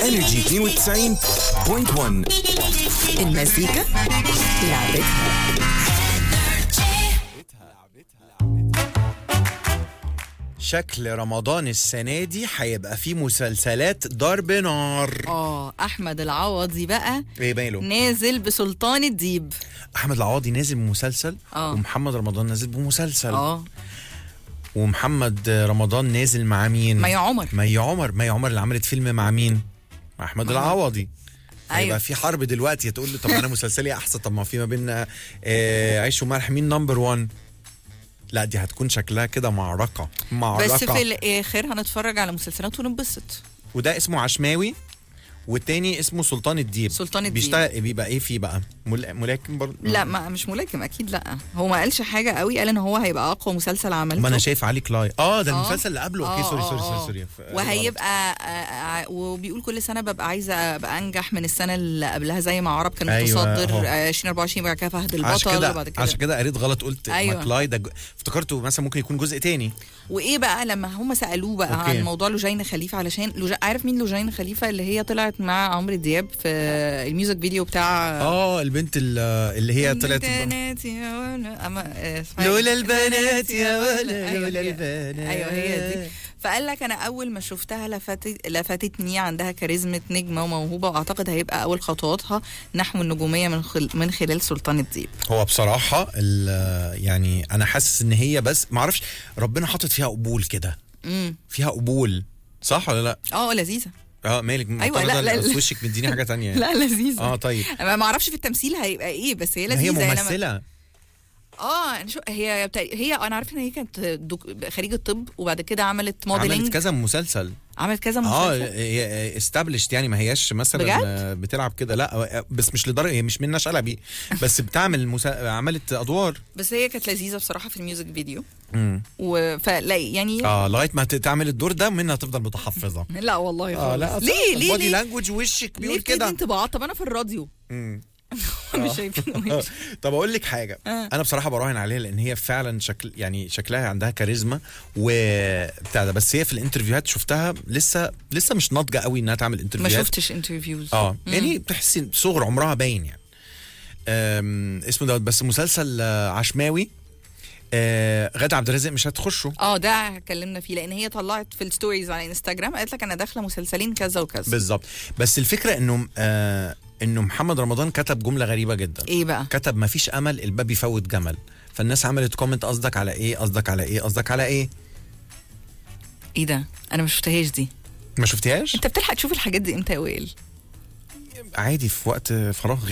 انرجي 92.1 المزيكا لعبتها شكل رمضان السنة دي هيبقى فيه مسلسلات ضرب نار اه احمد العوضي بقى ايه ماله؟ نازل بسلطان الديب احمد العوضي نازل بمسلسل آه. ومحمد رمضان نازل بمسلسل اه ومحمد رمضان نازل مع مين؟ مي عمر مي عمر مي عمر اللي عملت فيلم مع مين؟ مع احمد العوضي أيوة. هيبقى في حرب دلوقتي تقول له طب انا مسلسلي احسن طب ما في ما بيننا آه عيش وملح مين نمبر 1 لا دي هتكون شكلها كده معركه معركه بس في الاخر هنتفرج على مسلسلات وننبسط وده اسمه عشماوي والتاني اسمه سلطان الديب سلطان الديب. بيشتغل بيبقى ايه فيه بقى مل... ملاكم برضه لا ما مش ملاكم اكيد لا هو ما قالش حاجه قوي قال ان هو هيبقى اقوى مسلسل عملته ما انا شايف علي كلاي اه ده آه. المسلسل اللي قبله اوكي آه، سوري سوري آه، سوري آه. سوري ف- وهيبقى آه، آه، وبيقول كل سنه ببقى عايزه ابقى انجح من السنه اللي قبلها زي ما عرب كان أيوة، متصدر أهو. آه، 2024 بعد كده فهد عشان البطل كده وبعد كده عشان كده قريت غلط قلت أيوة. أيوة. ماكلاي ده ج- افتكرته مثلا ممكن يكون جزء تاني وايه بقى لما هم سالوه بقى أوكي. عن موضوع لوجين خليفه علشان لوج... عارف مين لوجين خليفه اللي هي طلعت مع عمرو دياب في الميوزك فيديو بتاع اه البنت ال- اللي هي طلعت البنات يا ولا أما... آه، اسمها إيه؟ لولا البنات يا ولا أيوة لولا هي. البنات ايوه هي دي فقال لك انا اول ما شفتها لفتت لفتتني عندها كاريزما نجمه وموهوبه واعتقد هيبقى اول خطواتها نحو النجوميه من خل... من خلال سلطان الديب هو بصراحة ال- يعني أنا حاسس إن هي بس معرفش ربنا حاطط فيها قبول كده امم فيها قبول صح ولا لا؟ اه لذيذه اه مالك أيوة، لا، معترضة لا، أصل لا. وشك مديني حاجة تانية يعني. لا لذيذه اه طيب انا ما اعرفش في التمثيل هيبقى ايه بس هي ما لذيذه هي يعني أنا- ممثلة اه أنا شو هي بتا... هي انا عارفه ان هي كانت دك... خريجه طب وبعد كده عملت عملت موديلنج كذا مسلسل عملت كذا اه مسلسل استابلشت يعني ما هياش مثلا بجد؟ آه، بتلعب كده لا بس مش لدرجه هي مش منى شلبي بس بتعمل مسا... عملت ادوار بس هي كانت لذيذه بصراحه في الميوزك فيديو امم و... فلا يعني اه لغايه ما ت- تعمل الدور ده منها تفضل متحفظه لا والله خالص اه لا ليه ليه بودي ليه لانجوج وشك ليه بيقول بتدي كده انطباعات طب انا في الراديو مم. مش شايفين آه. طب اقول لك حاجه آه. انا بصراحه براهن عليها لان هي فعلا شكل يعني شكلها عندها كاريزما وبتاع ده بس هي في الانترفيوهات شفتها لسه لسه مش ناضجه قوي انها تعمل ما انترفيوهات شفتش انترفيوز اه يعني بتحسي صغر عمرها باين يعني أم، اسمه دوت بس مسلسل آه، عشماوي آه، غادة عبد الرازق مش هتخشه اه ده اتكلمنا فيه لان هي طلعت في الستوريز على انستغرام قالت لك انا داخله مسلسلين كذا وكذا بالظبط بس الفكره انه آه انه محمد رمضان كتب جمله غريبه جدا ايه بقى كتب ما فيش امل الباب يفوت جمل فالناس عملت كومنت قصدك على ايه قصدك على ايه قصدك على ايه ايه ده انا ما شفتهاش دي ما شفتيهاش انت بتلحق تشوف الحاجات دي امتى يا وائل عادي في وقت فراغي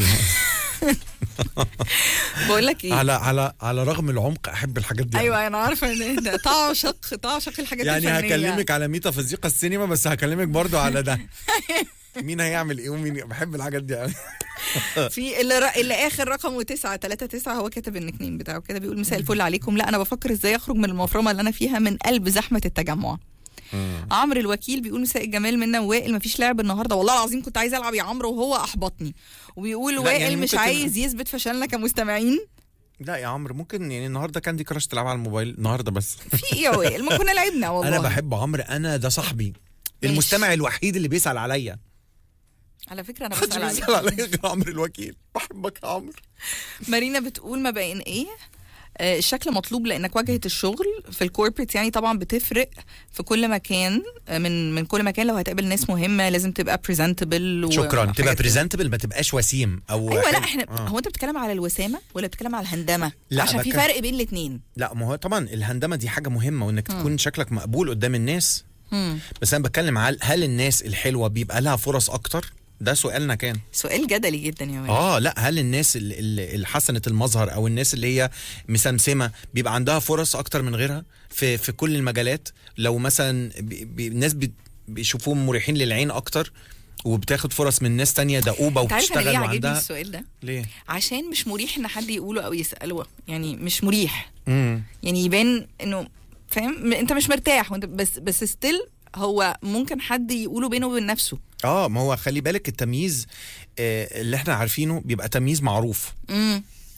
بقول لك ايه على على على رغم العمق احب الحاجات دي ايوه انا عارفه ان ده تعشق تعشق الحاجات يعني الفنيه هكلمك على ميتافيزيقا السينما بس هكلمك برضو على ده مين هيعمل ايه ومين بحب الحاجات دي قوي في اللي, ر... اللي اخر رقمه 9 3 9 هو كاتب النيك نيم بتاعه كده بيقول مساء الفل عليكم لا انا بفكر ازاي اخرج من المفرمه اللي انا فيها من قلب زحمه التجمع عمرو الوكيل بيقول مساء الجمال منا وائل مفيش لعب النهارده والله العظيم كنت عايزه العب يا عمرو وهو احبطني وبيقول لا، وائل يعني مش ممكن عايز يثبت فشلنا كمستمعين لا يا عمرو ممكن يعني النهارده كاندي كراش تلعب على الموبايل النهارده بس في ايه يا وائل ما كنا لعبنا والله انا بحب عمرو انا ده صاحبي المستمع الوحيد اللي بيسال عليا على فكره انا محدش بسال عليك بيسال عليا غير عمرو الوكيل بحبك يا عمرو مارينا بتقول ما بين ايه آه، الشكل مطلوب لانك واجهه الشغل في الكوربريت يعني طبعا بتفرق في كل مكان آه، من من كل مكان لو هتقابل ناس مهمه لازم تبقى بريزنتبل شكرا تبقى بريزنتبل ما تبقاش وسيم او ايوه لا حلو. احنا آه. هو انت بتتكلم على الوسامه ولا بتتكلم على الهندمه لا، عشان في بتكلم- فرق بين الاثنين لا ما هو طبعا الهندمه دي حاجه مهمه وانك تكون شكلك مقبول قدام الناس بس انا بتكلم على هل الناس الحلوه بيبقى لها فرص اكتر ده سؤالنا كان سؤال جدلي جدا يا وائل اه لا هل الناس ال- ال- الحسنه المظهر او الناس اللي هي مسمسمه بيبقى عندها فرص اكتر من غيرها في في كل المجالات لو مثلا بي بي الناس بي بيشوفوهم مريحين للعين اكتر وبتاخد فرص من ناس تانية دؤوبة انت عارف انا وبتشتغل ليه عاجبني وعندها السؤال ده ليه؟ عشان مش مريح ان حد يقوله او يساله يعني مش مريح مم. يعني يبان انه فاهم م- انت مش مرتاح وانت بس بس ستيل هو ممكن حد يقوله بينه وبين نفسه اه ما هو خلي بالك التمييز آه اللي احنا عارفينه بيبقى تمييز معروف امم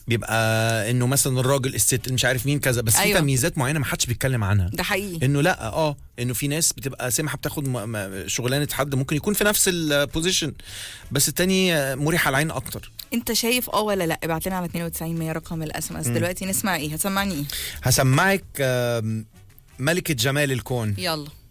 بيبقى انه مثلا الراجل الست مش عارف مين كذا بس أيوة. في تمييزات معينه ما حدش بيتكلم عنها ده حقيقي انه لا اه انه في ناس بتبقى سمحه بتاخد م- م- شغلانه حد ممكن يكون في نفس البوزيشن بس التاني آه، مريح على العين اكتر انت شايف اه ولا لا ابعت لنا على 92 100 رقم الاس ام اس دلوقتي نسمع ايه هتسمعني ايه هسمعك آم، ملكه جمال الكون يلا